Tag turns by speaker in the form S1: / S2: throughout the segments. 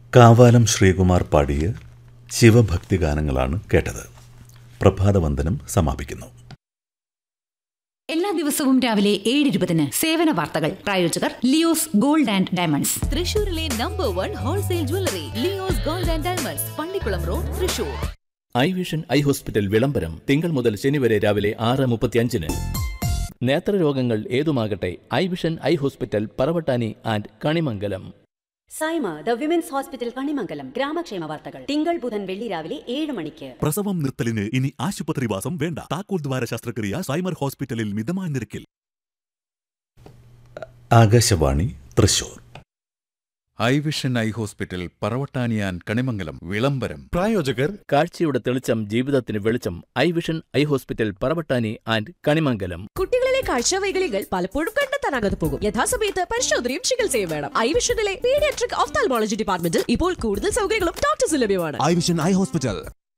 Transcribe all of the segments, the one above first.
S1: കാവാലം ശ്രീകുമാർ പാടിയ ശിവഭക്തി ഗാനങ്ങളാണ് കേട്ടത് പ്രഭാതവന്ദനം സമാപിക്കുന്നു
S2: എല്ലാ ദിവസവും രാവിലെ ഏഴ് ഇരുപതിന് സേവന വാർത്തകൾ പ്രായോജകർ ലിയോസ് ഗോൾഡ് ആൻഡ് ഡയമണ്ട്സ്
S3: തൃശൂരിലെ number one wholesale jewellery Leo's gold and diamonds Pallikulam road Thrissur
S4: eye vision eye hospital വിളംബരം തിങ്കൾ മുതൽ ശനി വരെ രാവിലെ ആറ് മുപ്പത്തിയഞ്ചിന് നേത്രരോഗങ്ങൾ ഏതുമാകട്ടെ eye vision eye hospital Paravattani and Kanimangalam
S5: Saima the women's hospital Kanimangalam ഗ്രാമക്ഷേമ വാർത്തകൾ തിങ്കൾ ബുധൻ വെള്ളി രാവിലെ ഏഴ് മണിക്ക്
S6: പ്രസവം നിർത്തലിന് ഇനി ആശുപത്രിവാസം വേണ്ട താക്കോൽ ദ്വാര ശസ്ത്രക്രിയ സൈമർ ഹോസ്പിറ്റലിൽ മിതമായ നിരക്കിൽ
S1: Akashvani Thrissur
S7: eye vision eye hospital പറവട്ടാനിയാൻ കണിമംഗലം വിളംബരം
S8: പ്രായോജകർ
S4: കാഴ്ചയുടെ തെളിച്ചം ജീവിതത്തിന് വെളിച്ചം eye vision eye hospital Paravattani and Kanimangalam
S3: കുട്ടികളിലെ കാഴ്ചവൈകല്യങ്ങൾ പലപ്പോഴും കണ്ടെത്താനാകാതെ പോകും യഥാസമയത്ത് പരിശോധനയും ചികിത്സയും വേണം ഐ വിഷനിലെ പീഡിയാട്രിക് ഓഫ്താൽമോളജി ഡിപ്പാർട്ട്മെന്റിൽ ഇപ്പോൾ കൂടുതൽ സൗകര്യങ്ങളും ഡോക്ടേഴ്സ് ലഭ്യമാണ്
S8: ഐ വിഷൻ ഐ ഹോസ്പിറ്റൽ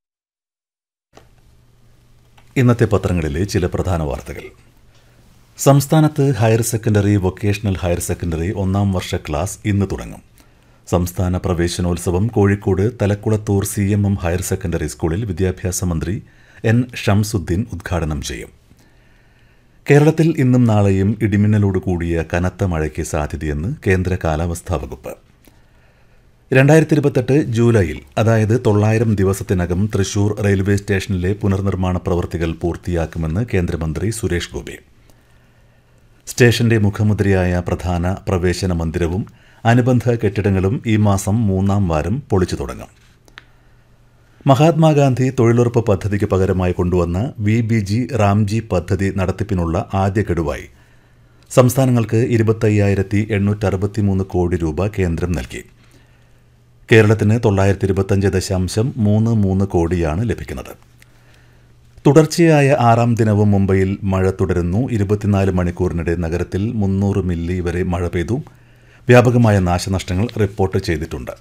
S1: ഇന്നത്തെ പത്രങ്ങളിലെ ചില പ്രധാന വാർത്തകൾ സംസ്ഥാനത്ത് higher secondary vocational higher secondary ഒന്നാം വർഷ ക്ലാസ് ഇന്ന് തുടങ്ങും സംസ്ഥാന പ്രവേശനോത്സവം Kozhikode Thalakkulathur C M M higher secondary സ്കൂളിൽ വിദ്യാഭ്യാസ മന്ത്രി എൻ ഷംസുദ്ദീൻ ഉദ്ഘാടനം ചെയ്യും കേരളത്തിൽ ഇന്നും നാളെയും ഇടിമിന്നലോട് കൂടിയ കനത്ത മഴയ്ക്ക് സാധ്യതയെന്ന് കേന്ദ്ര കാലാവസ്ഥാ വകുപ്പ് രണ്ടായിരത്തി ഇരുപത്തെട്ട് ജൂലൈയിൽ അതായത് തൊള്ളായിരം ദിവസത്തിനകം തൃശൂർ റെയിൽവേ സ്റ്റേഷനിലെ പുനർനിർമ്മാണ പ്രവൃത്തികൾ പൂർത്തിയാക്കുമെന്ന് കേന്ദ്രമന്ത്രി സുരേഷ് ഗോപി സ്റ്റേഷന്റെ മുഖമുദ്രയായ പ്രധാന പ്രവേശന മന്ദിരവും അനുബന്ധ കെട്ടിടങ്ങളും ഈ മാസം മൂന്നാം വാരം പൊളിച്ചു തുടങ്ങും മഹാത്മാഗാന്ധി തൊഴിലുറപ്പ് പദ്ധതിക്ക് പകരമായി കൊണ്ടുവന്ന വി ബി ജി റാംജി പദ്ധതി നടത്തിപ്പിനുള്ള ആദ്യ ഗഡുവായി സംസ്ഥാനങ്ങൾക്ക് ഇരുപത്തയ്യായിരത്തി എണ്ണൂറ്ററുപത്തിമൂന്ന് കോടി രൂപ കേന്ദ്രം നൽകി കേരളത്തിന് തൊള്ളായിരത്തി ഇരുപത്തഞ്ച് ദശാംശം മൂന്ന് മൂന്ന് കോടിയാണ് ലഭിക്കുന്നത് തുടർച്ചയായ ആറാം ദിനവും മുംബൈയിൽ മഴ തുടരുന്നു ഇരുപത്തിനാല് മണിക്കൂറിനിടെ നഗരത്തിൽ മുന്നൂറ് മില്ലി വരെ മഴ പെയ്തു വ്യാപകമായ നാശനഷ്ടങ്ങൾ റിപ്പോർട്ട് ചെയ്തിട്ടുണ്ട്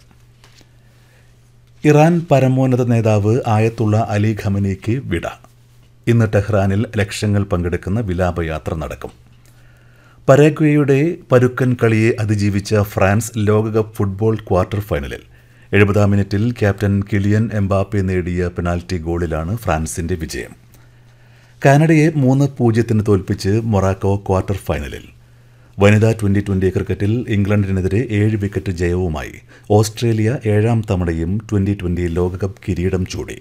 S1: ഇറാൻ പരമോന്നത നേതാവ് ആയത്തുള്ള അലി ഖമനിക്ക് വിട ഇന്ന് ടെഹ്റാനിൽ ലക്ഷങ്ങൾ പങ്കെടുക്കുന്ന വിലാപയാത്ര നടക്കും പരാഗ്വേയുടെ പരുക്കൻ കളിയെ അതിജീവിച്ച ഫ്രാൻസ് ലോകകപ്പ് ഫുട്ബോൾ ക്വാർട്ടർ ഫൈനലിൽ എഴുപതാം മിനിറ്റിൽ ക്യാപ്റ്റൻ കിലിയൻ എംബാപ്പെ നേടിയ പെനാൽറ്റി ഗോളിലാണ് ഫ്രാൻസിന്റെ വിജയം കാനഡയെ മൂന്ന് പൂജ്യത്തിന് തോൽപ്പിച്ച് മൊറാക്കോ ക്വാർട്ടർ ഫൈനലിൽ വനിതാ ട്വന്റി ട്വന്റി ക്രിക്കറ്റിൽ ഇംഗ്ലണ്ടിനെതിരെ ഏഴ് വിക്കറ്റ് ജയവുമായി ഓസ്ട്രേലിയ ഏഴാം തവണയും ട്വന്റി ട്വന്റി ലോകകപ്പ് കിരീടം ചൂടി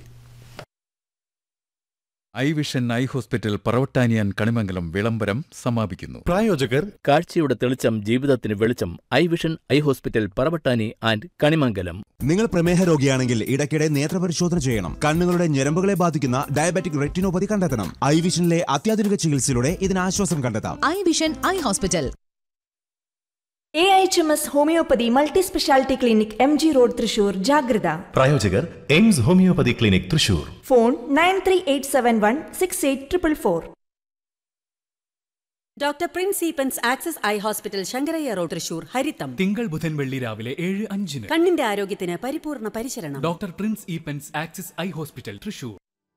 S7: ഐ വിഷൻ ഐ ഹോസ്പിറ്റൽ പറവട്ടാനിയാൻ കണിമംഗലം വിളംബരം സമാപിക്കുന്നു
S8: പ്രായോജകർ
S4: കാഴ്ചയുടെ തെളിച്ചം ജീവിതത്തിന് വെളിച്ചം eye vision eye hospital Paravattani and Kanimangalam
S8: നിങ്ങൾ പ്രമേഹ രോഗിയാണെങ്കിൽ ഇടയ്ക്കിടെ നേത്രപരിശോധന ചെയ്യണം കണ്ണുകളുടെ ഞരമ്പുകളെ ബാധിക്കുന്ന ഡയബറ്റിക് റെറ്റിനോപ്പതി കണ്ടെത്തണം ഐ വിഷനിലെ അത്യാധുനിക ചികിത്സയിലൂടെ ഇതിന് ആശ്വാസം കണ്ടെത്താം
S3: eye vision eye hospital
S9: A H M S homoeopathy multi speciality clinic M G road Thrissur ജാഗ്രത
S10: പ്രായോജകർ Aims homoeopathy clinic Thrissur
S9: phone nine three eight seven one six eight triple four
S5: doctor Prince Eappen's access eye hospital Sankaraiah road Thrissur ഹരിത്തം
S11: തിങ്കൾ ബുധൻ വെള്ളി രാവിലെ ഏഴ് അഞ്ചിന്
S5: കണ്ണിന്റെ ആരോഗ്യത്തിന് പരിപൂർണ പരിശരണം
S11: doctor Prince Eappen's access eye hospital Thrissur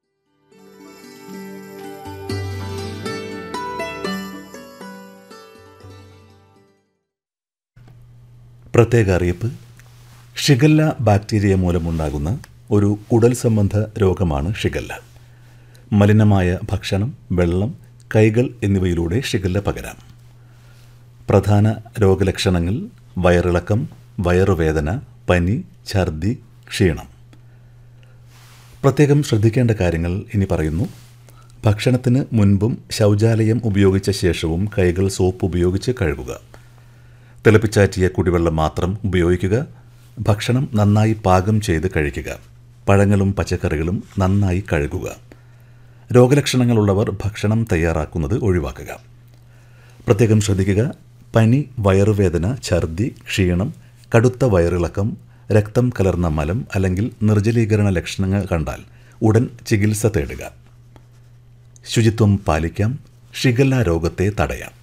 S1: പ്രത്യേക അറിയിപ്പ് ഷിഗല്ല ബാക്ടീരിയ മൂലമുണ്ടാകുന്ന ഒരു കുടൽ സംബന്ധ രോഗമാണ് ഷിഗല്ല മലിനമായ ഭക്ഷണം വെള്ളം കൈകൾ എന്നിവയിലൂടെ ഷിഗല്ല പകരാം പ്രധാന രോഗലക്ഷണങ്ങൾ വയറിളക്കം വയറുവേദന പനി ഛർദി ക്ഷീണം പ്രത്യേകം ശ്രദ്ധിക്കേണ്ട കാര്യങ്ങൾ ഇനി പറയുന്നു ഭക്ഷണത്തിന് മുൻപും ശൗചാലയം ഉപയോഗിച്ച ശേഷവും കൈകൾ സോപ്പ് ഉപയോഗിച്ച് കഴുകുക തിളപ്പിച്ചാറ്റിയ കുടിവെള്ളം മാത്രം ഉപയോഗിക്കുക ഭക്ഷണം നന്നായി പാകം ചെയ്ത് കഴിക്കുക പഴങ്ങളും പച്ചക്കറികളും നന്നായി കഴുകുക രോഗലക്ഷണങ്ങളുള്ളവർ ഭക്ഷണം തയ്യാറാക്കുന്നത് ഒഴിവാക്കുക പ്രത്യേകം ശ്രദ്ധിക്കുക പനി വയറുവേദന ഛർദി ക്ഷീണം കടുത്ത വയറിളക്കം രക്തം കലർന്ന മലം അല്ലെങ്കിൽ നിർജ്ജലീകരണ ലക്ഷണങ്ങൾ കണ്ടാൽ ഉടൻ ചികിത്സ തേടുക ശുചിത്വം പാലിക്കാം ഷിഗല്ല രോഗത്തെ തടയാം